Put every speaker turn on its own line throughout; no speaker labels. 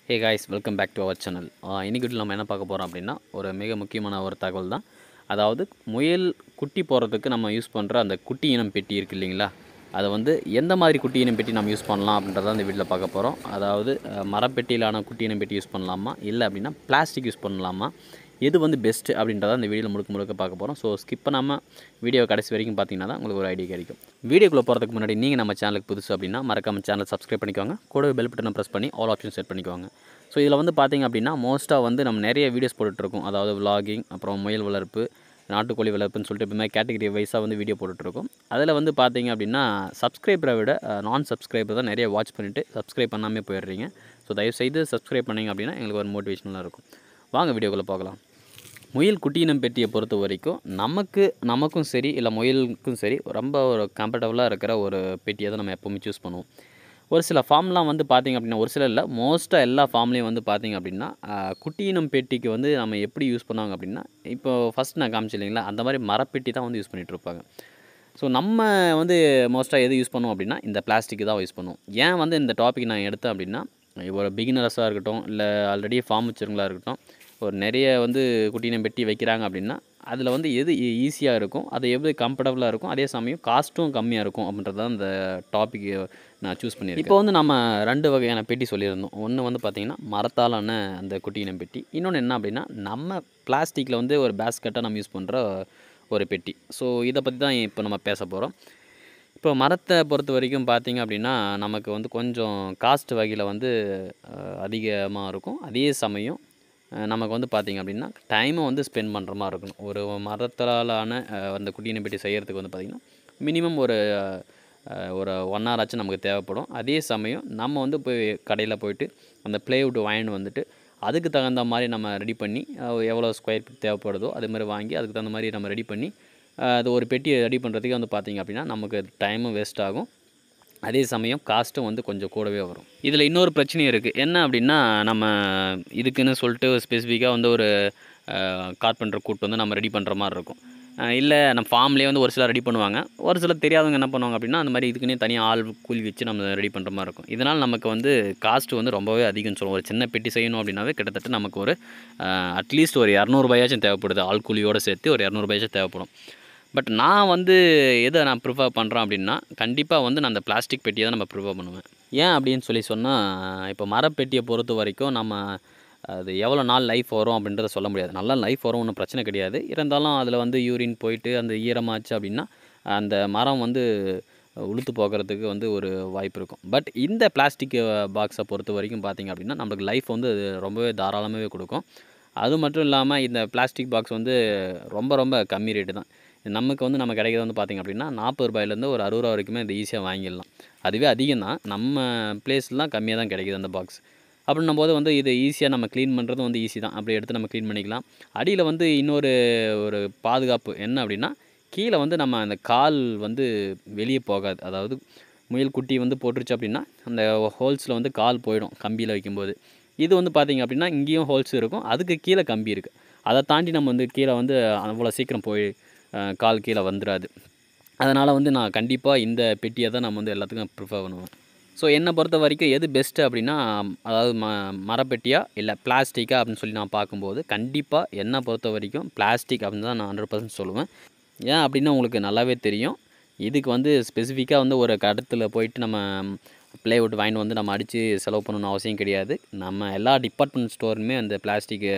hey guys welcome back to our channel இன்னைக்கு நம்ம என்ன பார்க்க போகிறோம் அப்படின்னா ஒரு மிக முக்கியமான ஒரு தகவல் தான் அதாவது முயல் குட்டி போடுறதுக்கு நம்ம யூஸ் பண்ணுற அந்த குட்டி இனம் பெட்டி இருக்குது இல்லைங்களா அதை வந்து எந்த மாதிரி குட்டி இனம் பெட்டி நம்ம யூஸ் பண்ணலாம் அப்படின்றத இந்த வீட்டில் பார்க்க போகிறோம் அதாவது அஹ், மரப்பெட்டியிலான குட்டி இனம் பெட்டி யூஸ் பண்ணலாமா இல்லை அப்படின்னா பிளாஸ்டிக் யூஸ் பண்ணலாமா எது வந்து பெஸ்ட்டு அப்படின்றத இந்த வீடியோவில் முழுக்க முழுக்க பார்க்க போகிறோம் ஸோ ஸ்கிப் பண்ணாமல் வீடியோ கடைசி வரைக்கும் பார்த்தீங்கன்னா தான் உங்களுக்கு ஒரு ஐடியா கிடைக்கும் வீடியோக்குள்ளே போகிறதுக்கு முன்னாடி நீங்கள் நம்ம சேனலுக்கு புதுசு அப்படின்னா மறக்காம சேனல் சப்ஸ்கிரைப் பண்ணிக்கோங்க கூடவே பெல் பட்டனை ப்ரெஸ் பண்ணி ஆல் ஆப்ஷன் செட் பண்ணிக்கோங்க ஸோ இதில் வந்து பார்த்தீங்க அப்படின்னா மோஸ்ட்டாக வந்து நம்ம நிறைய வீடியோஸ் போட்டுட்ருக்கோம் அதாவது vlogging அப்புறம் முயல் வளர்ப்பு நாட்டுக்கோழி வளர்ப்புன்னு சொல்லிட்டு இப்போ கேட்டகரி வைஸாக வந்து வீடியோ போட்டுட்ருக்கோம் அதில் வந்து பார்த்தீங்க அப்படின்னா சப்ஸ்கிரைபரை விட நான் சப்ஸ்கிரைபர் தான் நிறைய வாட்ச் பண்ணிவிட்டு சப்ஸ்கிரைப் பண்ணாமே போயிடுறீங்க ஸோ தயவுசெய்து சப்ஸ்கிரைப் பண்ணீங்க அப்படின்னா எங்களுக்கு ஒரு மோட்டிவேஷனலாக இருக்கும் வாங்க வீடியோக்குள்ளே பார்க்கலாம் முயல் குட்டியினம் பெட்டியை பொறுத்த வரைக்கும் நமக்கு நமக்கும் சரி இல்லை முயலுக்கும் சரி ரொம்ப ஒரு கம்ஃபர்டபுளாக இருக்கிற ஒரு பெட்டியை தான் நம்ம எப்போவுமே சூஸ் பண்ணுவோம் ஒரு சில ஃபார்ம்லாம் வந்து பார்த்திங்க அப்படின்னா ஒரு சில இல்லை மோஸ்ட்டாக எல்லா ஃபார்ம்லேயும் வந்து பார்த்திங்க அப்படின்னா ஆஹ், குட்டியினம் பெட்டிக்கு வந்து நம்ம எப்படி யூஸ் பண்ணுவாங்க அப்படின்னா இப்போ ஃபஸ்ட் நான் காமிச்சு இல்லைங்களா அந்த மாதிரி மரப்பெட்டி தான் வந்து யூஸ் பண்ணிகிட்டு இருப்பாங்க ஸோ நம்ம வந்து மோஸ்ட்டாக எது யூஸ் பண்ணுவோம் அப்படின்னா இந்த பிளாஸ்டிக் தான் யூஸ் பண்ணுவோம் ஏன் வந்து இந்த டாபிக் நான் எடுத்தேன் அப்படின்னா ஒரு பிகினர்ஸாக இருக்கட்டும் இல்லை ஆல்ரெடி ஃபார்ம் வச்சுருங்களா இருக்கட்டும் ஒரு நிறைய வந்து குட்டியினம் பெட்டி வைக்கிறாங்க அப்படின்னா அதில் வந்து எது ஈஸியாக இருக்கும் அது எது கம்ஃபர்டபுளாக இருக்கும் அதே சமயம் காஸ்ட்டும் கம்மியாக இருக்கும் அப்படின்றது தான் இந்த டாபிக் நான் சூஸ் பண்ணியிருக்கேன் இப்போ வந்து நம்ம ரெண்டு வகையான பெட்டி சொல்லியிருந்தோம் ஒன்று வந்து பார்த்திங்கன்னா மரத்தாலான அந்த குட்டியினம் பெட்டி இன்னொன்று என்ன அப்படின்னா நம்ம பிளாஸ்டிக்கில் வந்து ஒரு பேஸ்கெட்டாக நம்ம யூஸ் பண்ணுற ஒரு பெட்டி ஸோ இதை பற்றி தான் இப்போ நம்ம பேச போகிறோம் இப்போ மரத்தை பொறுத்த வரைக்கும் பார்த்தீங்க அப்படின்னா நமக்கு வந்து கொஞ்சம் காஸ்ட் வகையில் வந்து அதிகமாக இருக்கும் அதே சமயம் அஹ், நமக்கு வந்து பார்த்திங்க அப்படின்னா டைமை வந்து ஸ்பெண்ட் பண்ணுற மாதிரி இருக்கணும் ஒரு மரத்தாலான அஹ், அந்த குட்டியினை பெட்டி செய்கிறதுக்கு வந்து பார்த்திங்கன்னா மினிமம் ஒரு அஹ், ஒரு ஒன் ஹவர் ஆச்சு நமக்கு தேவைப்படும் அதே சமயம் நம்ம வந்து போய் கடையில் போயிட்டு அந்த ப்ளேவுட் வாங்கிட்டு வந்துட்டு அதுக்கு தகுந்த மாதிரி நம்ம ரெடி பண்ணி அஹ், எவ்வளோ ஸ்கொயர் ஃபீட் தேவைப்படுதோ அது மாதிரி வாங்கி அதுக்கு தகுந்த மாதிரி நம்ம ரெடி பண்ணி அஹ், அது ஒரு பெட்டியை ரெடி பண்ணுறதுக்கு வந்து பார்த்திங்க அப்படின்னா நமக்கு டைமும் வேஸ்ட் ஆகும் அதே சமயம் காஸ்ட்டும் வந்து கொஞ்சம் கூடவே வரும் இதில் இன்னொரு பிரச்சனையும் இருக்குது என்ன அப்படின்னா நம்ம இதுக்குன்னு சொல்லிட்டு ஸ்பெசிஃபிக்காக வந்து ஒரு கார்பெண்டர் கூட்டு வந்து நம்ம ரெடி பண்ணுற மாதிரி இருக்கும் இல்லை நம்ம ஃபார்ம்லேயே வந்து ஒரு சிலர் ரெடி பண்ணுவாங்க ஒரு சிலர் தெரியாதவங்க என்ன பண்ணுவாங்க அப்படின்னா அந்த மாதிரி இதுக்குன்னே தனியாக ஆள் கூலி வச்சு நம்ம ரெடி பண்ணுற மாதிரி இருக்கும் இதனால் நமக்கு வந்து காஸ்ட் வந்து ரொம்பவே அதிகம்னு சொல்லுவோம் ஒரு சின்ன பெட்டி செய்யணும் அப்படின்னாவே கிட்டத்தட்ட நமக்கு ஒரு அட்லீஸ்ட் ஒரு இரநூறுபாயாச்சும் தேவைப்படுது ஆள் கூலியோடு சேர்த்து ஒரு இரநூறுபாயாச்சும் தேவைப்படும் பட் நான் வந்து எதை நான் ப்ரிஃபர் பண்ணுறேன் அப்படின்னா கண்டிப்பாக வந்து நான் அந்த பிளாஸ்டிக் பெட்டியை தான் நம்ம ப்ரிஃபர் பண்ணுவேன் ஏன் அப்படின்னு சொல்லி சொன்னால் இப்போ மரப்பெட்டியை பொறுத்த வரைக்கும் நம்ம அது எவ்வளோ நாள் லைஃப் வரும் அப்படின்றத சொல்ல முடியாது நல்லா லைஃப் வரும் ஒன்றும் பிரச்சனை கிடையாது இருந்தாலும் அதில் வந்து யூரின் போயிட்டு அந்த ஈரமாச்சு அப்படின்னா அந்த மரம் வந்து உளுத்து போகிறதுக்கு வந்து ஒரு வாய்ப்பு இருக்கும் பட் இந்த பிளாஸ்டிக் பாக்ஸை பொறுத்த வரைக்கும் பார்த்திங்க அப்படின்னா நம்மளுக்கு லைஃப் வந்து அது ரொம்பவே தாராளமாகவே கொடுக்கும் அது மட்டும் இல்லாமல் இந்த பிளாஸ்டிக் பாக்ஸ் வந்து ரொம்ப ரொம்ப கம்மி ரேட்டு தான் நமக்கு வந்து நம்ம கிடைக்கிறது வந்து பார்த்திங்க அப்படின்னா நாற்பது ரூபாயிலேருந்து ஒரு அறுபது ரூபா வரைக்குமே இது ஈஸியாக வாங்கிடலாம் அதுவே அதிகம் தான் நம்ம பிளேஸ்லாம் கம்மியாக தான் கிடைக்குது அந்த பாக்ஸ் அப்படின்னும் போது வந்து இது ஈஸியாக நம்ம க்ளீன் பண்ணுறதும் வந்து ஈஸி தான் அப்படி எடுத்து நம்ம க்ளீன் பண்ணிக்கலாம் அடியில் வந்து இன்னொரு ஒரு பாதுகாப்பு என்ன அப்படின்னா கீழே வந்து நம்ம அந்த கால் வந்து வெளியே போகாது அதாவது முயல் குட்டி வந்து போட்டுருச்சு அப்படின்னா அந்த ஹோல்ஸில் வந்து கால் போயிடும் கம்பியில் வைக்கும்போது இது வந்து பார்த்திங்க அப்படின்னா இங்கேயும் ஹோல்ஸ் இருக்கும் அதுக்கு கீழே கம்பி இருக்குது அதை தாண்டி நம்ம வந்து கீழே வந்து அவ்வளோ சீக்கிரம் போய் அஹ், கால் கீழே வந்துடாது அதனால் வந்து நான் கண்டிப்பாக இந்த பெட்டியை தான் நம்ம வந்து எல்லாத்துக்கும் ப்ரிஃபர் பண்ணுவேன் ஸோ என்னை பொறுத்த வரைக்கும் எது பெஸ்ட்டு அப்படின்னா அதாவது ம மரப்பெட்டியா இல்லை பிளாஸ்டிக்கா அப்படின்னு சொல்லி நான் பார்க்கும்போது கண்டிப்பாக என்னை பொறுத்த வரைக்கும் பிளாஸ்டிக் அப்படின்னு தான் நான் ஹண்ட்ரட் பர்சன்ட் சொல்லுவேன் ஏன் அப்படின்னா உங்களுக்கு நல்லாவே தெரியும் இதுக்கு வந்து ஸ்பெசிஃபிக்காக வந்து ஒரு கடத்தில் போயிட்டு நம்ம ப்ளேவுட் வாங்கிட்டு வந்து நம்ம அடித்து செலவு பண்ணணும்னு அவசியம் கிடையாது நம்ம எல்லா டிபார்ட்மெண்ட் ஸ்டோருமே அந்த பிளாஸ்டிக்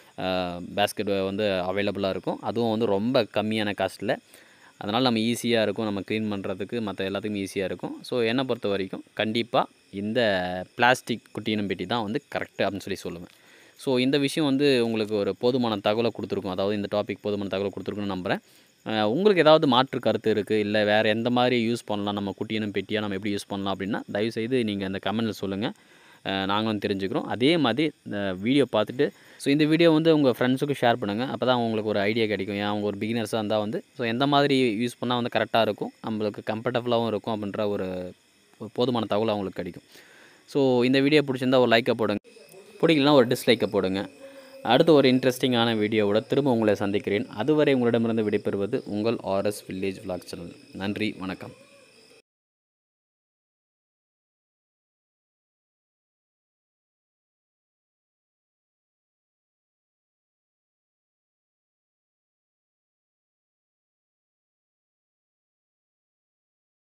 பேஸ்கெட் வந்து அவைலபிளாக இருக்கும் அதுவும் வந்து ரொம்ப கம்மியான காஸ்ட்டில் அதனால் நம்ம ஈஸியாக இருக்கும் நம்ம க்ளீன் பண்ணுறதுக்கு மற்ற எல்லாத்துக்கும் ஈஸியாக இருக்கும் ஸோ என்னை பொறுத்த வரைக்கும் கண்டிப்பாக இந்த பிளாஸ்டிக் குட்டியினம் பெட்டி தான் வந்து கரெக்டு அப்படின்னு சொல்லி சொல்லுவேன் ஸோ இந்த விஷயம் வந்து உங்களுக்கு ஒரு போதுமான தகவலை கொடுத்துருக்கும் அதாவது இந்த டாபிக் போதுமான தகவலை கொடுத்துருக்குன்னு நம்புகிறேன் அஹ் உங்களுக்கு ஏதாவது மாற்று கருத்து இருக்குது இல்லை வேறு எந்த மாதிரி யூஸ் பண்ணலாம் நம்ம குட்டியினம் பெட்டியாக நம்ம எப்படி யூஸ் பண்ணலாம் அப்படின்னா தயவுசெய்து நீங்கள் அந்த கமெண்ட்டில் சொல்லுங்கள் அஹ் நாங்களும் தெரிஞ்சுக்கிறோம் அதே மாதிரி இந்த வீடியோ பார்த்துட்டு ஸோ இந்த வீடியோ வந்து உங்கள் ஃப்ரெண்ட்ஸுக்கும் ஷேர் பண்ணுங்கள் அப்போ தான் உங்களுக்கு ஒரு ஐடியா கிடைக்கும் ஏன் அவங்க ஒரு பிகினர்ஸாக இருந்தால் வந்து ஸோ எந்த மாதிரி யூஸ் பண்ணால் வந்து கரெக்டாக இருக்கும் நம்மளுக்கு கம்ஃபர்டபுளாகவும் இருக்கும் அப்படின்ற ஒரு ஒரு போதுமான தகவல் அவங்களுக்கு கிடைக்கும் ஸோ இந்த வீடியோ பிடிச்சிருந்தா ஒரு லைக்கை போடுங்க பிடிக்கலனா ஒரு டிஸ்லைக்கை போடுங்க அடுத்து ஒரு இன்ட்ரெஸ்டிங்கான வீடியோவோட திரும்ப உங்களை சந்திக்கிறேன் அதுவரை உங்களிடமிருந்து விடைபெறுவது உங்கள் ஆர்எஸ் வில்லேஜ் vlog சேனல் நன்றி வணக்கம்